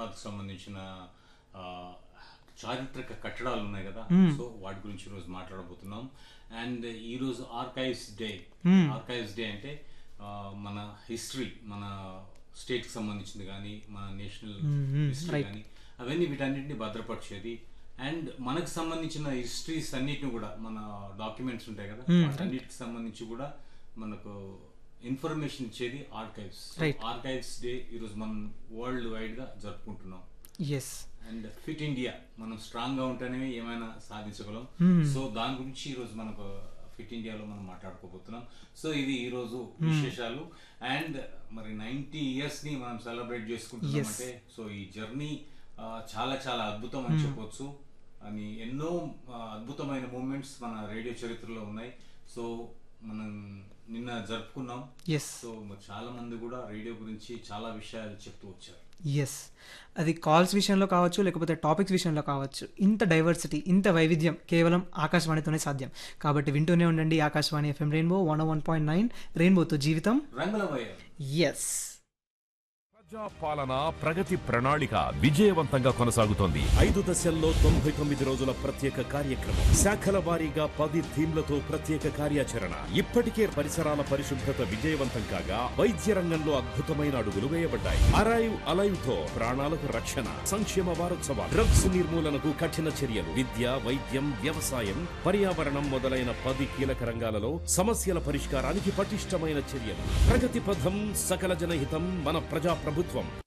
హైదరాబాద్ సంబంధించిన ఆ, చారిత్రక కట్టడాలు ఉన్నాయి కదా సో వాటి గురించి ఈరోజు మాట్లాడబోతున్నాం అండ్ ఈరోజు ఆర్కైవ్స్ డే ఆర్కైవ్స్ డే అంటే ఆ, మన హిస్టరీ మన స్టేట్ కి సంబంధించింది కానీ మన నేషనల్ హిస్టరీ కానీ అవన్నీ వీటన్నిటిని భద్రపరిచేది అండ్ మనకు సంబంధించిన హిస్టరీస్ అన్నిటిని కూడా మన డాక్యుమెంట్స్ ఉంటాయి కదా వాటన్నిటికి సంబంధించి కూడా మనకు ఇన్ఫర్మేషన్ ఇచ్చేది ఆర్కైవ్స్ Right. ఆర్కైవ్స్ డే ఈరోజు మనం వరల్డ్ వైడ్ గా జరుపుకుంటున్నాం ఎస్ అండ్ ఫిట్ ఇండియా మనం స్ట్రాంగ్ గా ఉంటేనే ఏమైనా సాధించగలం సో దాని గురించి ఈ రోజు మనకు ఫిట్ ఇండియాలో మనం మాట్లాడుకోబోతున్నాం సో ఇది ఈ రోజు విశేషాలు అండ్ మరి నైన్టీ ఇయర్స్ ని మనం సెలబ్రేట్ చేసుకుంటున్నాం Yes. అంటే సో ఈ జర్నీ చాలా చాలా అద్భుతం అని చెప్పొచ్చు అని ఎన్నో ఆ, అద్భుతమైన మూమెంట్స్ మన రేడియో చరిత్రలో ఉన్నాయి సో మనం నిన్న జరుపుకున్నాం ఎస్ సో మరి చాలా మంది కూడా రేడియో గురించి చాలా విషయాలు చెప్తూ వచ్చారు ఎస్ అది కాల్స్ విషయంలో కావచ్చు లేకపోతే టాపిక్స్ విషయంలో కావచ్చు ఇంత డైవర్సిటీ ఇంత వైవిధ్యం కేవలం ఆకాశవాణితోనే సాధ్యం కాబట్టి వింటూనే ఉండండి Akashvani FM rainbow one one point nine రెయిన్బోతో జీవితం రంగుల వయ్యారు ఎస్ ప్రజా పాలన ప్రగతి ప్రణాళిక విజయవంతంగా కొనసాగుతోంది ఐదు దశల్లో తొంభై తొమ్మిది రోజుల ప్రత్యేక కార్యక్రమం శాఖల వారీగా పది థీమ్లతో ప్రత్యేక కార్యాచరణ ఇప్పటికే పరిసరాల పరిశుభ్రత విజయవంతం కాగా వైద్య రంగంలో అద్భుతమైన అడుగులు వేయబడ్డాయి అరైవ్ అలైవ్ తో ప్రాణాలకు రక్షణ సంక్షేమ వారోత్సవాలు డ్రగ్స్ నిర్మూలనకు కఠిన చర్యలు విద్య వైద్యం వ్యవసాయం పర్యావరణం మొదలైన పది కీలక రంగాలలో సమస్యల పరిష్కారానికి పటిష్టమైన చర్యలు ప్రగతి పథం సకల జనహితం మన ప్రజా ప్రభుత్వం